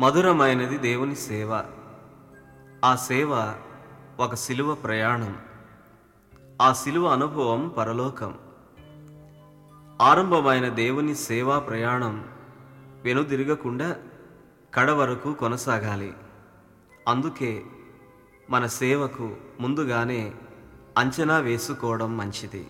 మధురమైనది దేవుని సేవ ఆ సేవ ఒక సిలువ ప్రయాణం ఆ సిలువ అనుభవం పరలోకం ఆరంభమైన దేవుని సేవా ప్రయాణం వెనుదిరగకుండా కడ వరకు కొనసాగాలి అందుకే మన సేవకు ముందుగానే అంచనా వేసుకోవడం మంచిది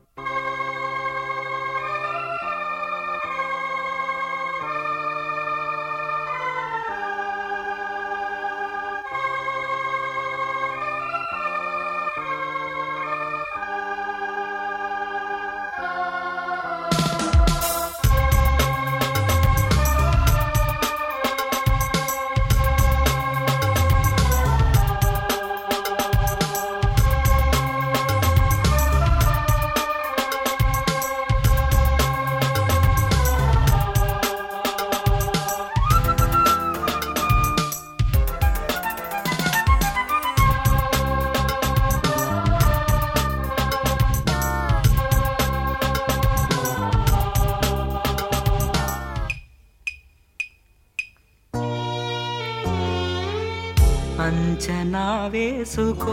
అంచనా వేసుకో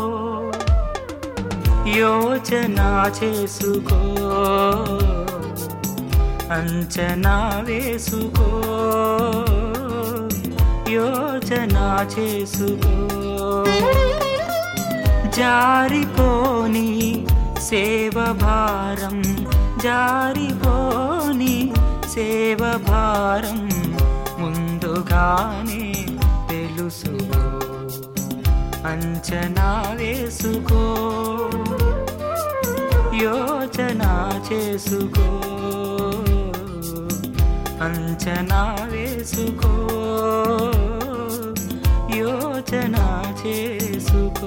యోచన చేసుకో అంచనా వేసుకో యోచన చేసుకో జారిపోని సేవ భారం జారిపోని సేవ భారం ముందుగానే తెలుసుకో అంచనా వేసుకో యోచన చేసుకో అంచనా వేసుకో యోచన చేసుకో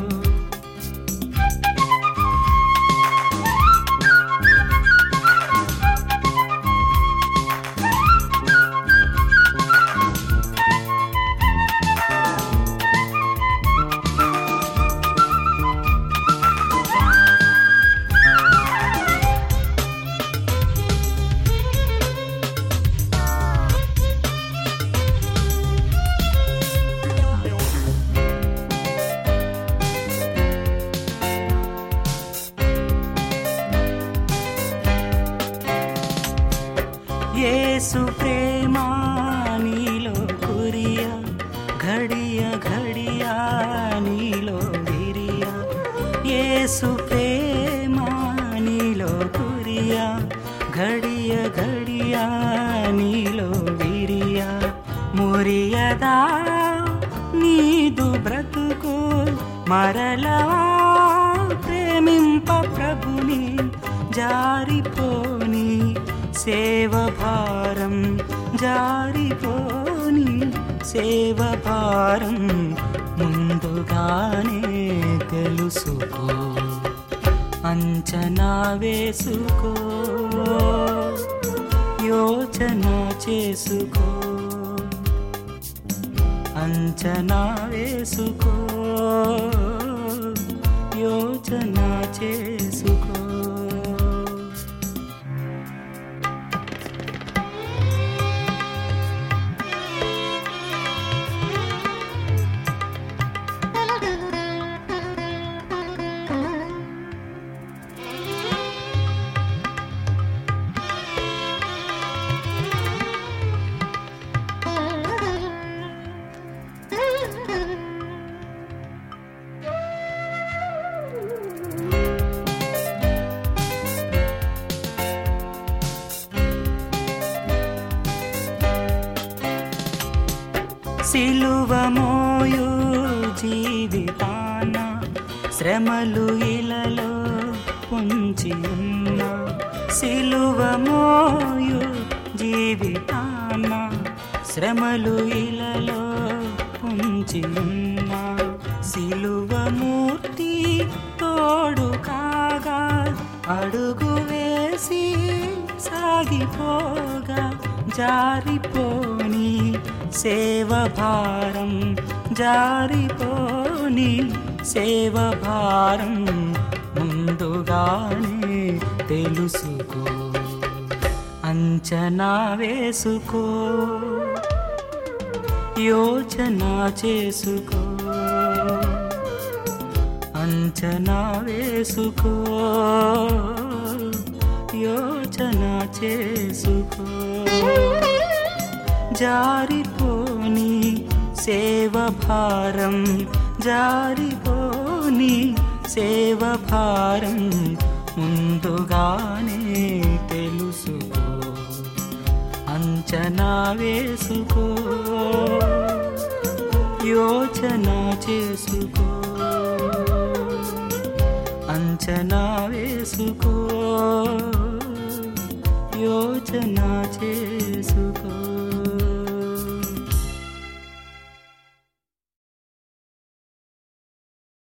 యేసు ప్రేమ నీలో కురియా ఘడియ ఘడియా నీలో విరియా యేసు ప్రేమ నీలో కురియా ఘడియ ఘడియా నీలో విరియా మురియదా నీదు బ్రతుకు మరలా ప్రేమింప ప్రభుని జారిపోని సేవ భారం జారిపోని సేవ భారం ముందుగానే తెలుసుకో అంచనా వేసుకో యోచన చేసుకో అంచనా వేసుకో యోచన చేసుకో సిలువ మోయు జీవితాన శ్రమలు ఇలలో పొంచి ఉన్న సిలువ మోయు జీవితాన శ్రమలు ఇలలో పొంచి ఉన్న సిలువ మూర్తి తోడు కాగా అడుగు వేసి సాగిపోగా జారిపోని సేవ భారం జారిపోని సేవ భారం ముందుగానే తెలుసుకో అంచనా వేసుకో యోచన చేసుకో అంచనా వేసుకో యోచన చేసుకో జారిపోని సేవ భారం జారిపోని సేవ భారం ముందుగానే తెలుసుకో అంచనా వేసుకో యోచన చేసుకో అంచనా వేసుకో యోచన చేసుకో